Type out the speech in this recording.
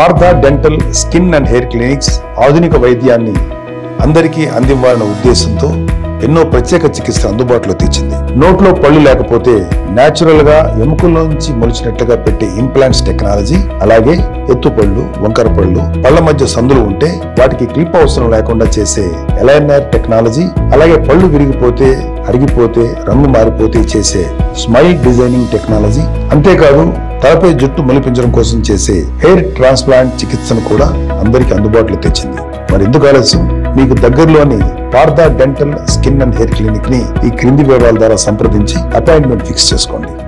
Partha dental skin and hair clinics ఆధునిక వైద్యాన్ని అందరికీ అందివ్వాలన్న ఉద్దేశంతో ఎన్నో ప్రత్యేక చికిత్సలు అందుబాటులో తెచ్చింది నోట్లో పళ్ళు లేకపోతే నేచురల్ గా ఎముకల్లోంచి మొలిచినట్లుగా పెట్టే ఇంప్లాంట్స్ టెక్నాలజీ అలాగే ఎత్తుపళ్ళు వంకర పళ్ళు పళ్ళ మధ్య సందులు ఉంటే వాటికి క్లిప్ అవసరం లేకుండా చేసే ఎలైనర్ టెక్నాలజీ అలాగే పళ్ళు విరిగిపోతే అరిగిపోతే రంగు మారిపోతే చేసే స్మైల్ డిజైనింగ్ టెక్నాలజీ అంతేకాదు తలపై జుట్టు మొలిపించడం కోసం చేసే హెయిర్ ట్రాన్స్ప్లాంట్ చికిత్సను కూడా అందరికీ అందుబాటులో తెచ్చింది మరి ఎందుకు ఆలస్యం మీకు దగ్గరలోని Partha dental skin and hair clinic ని ఈ క్రింది వివరాల ద్వారా సంప్రదించి అపాయింట్మెంట్ ఫిక్స్ చేసుకోండి